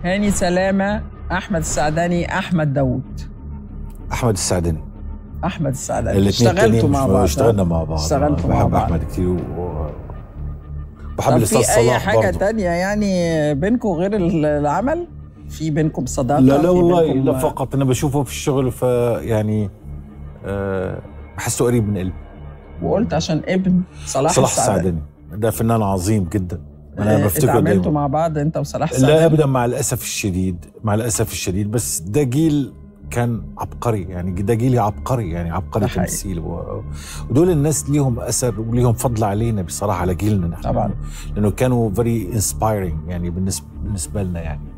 هاني سلامه احمد السعداني احمد داوود احمد السعدني احمد السعداني الاثنين اشتغلتوا مع بعض اشتغلنا مع بعض اشتغلتوا مع بحب بعض احمد كثير و... بحب طب الاستاذ في اي صلاح حاجه برضه. تانية يعني بينكم غير العمل في بينكم صداقه لا لا في والله بينكم- لا فقط انا بشوفه في الشغل فيعني أه بحسه قريب من قلبي وقلت عشان ابن صلاح, صلاح السعداني السعدني ده فنان عظيم جدا آه، انا بفتكره اتعاملتوا دايما مع بعض انت وصلاح لا السعداني ابدا مع الاسف الشديد مع الاسف الشديد بس ده جيل كان عبقري يعني ده جيل عبقري يعني عبقري ده حقيقي. تمثيل و- ودول الناس ليهم اثر وليهم فضل علينا بصراحه على جيلنا نحن طبعاً. لانه كانوا فيري انسبايرنج يعني بالنسبه بالنسبه لنا يعني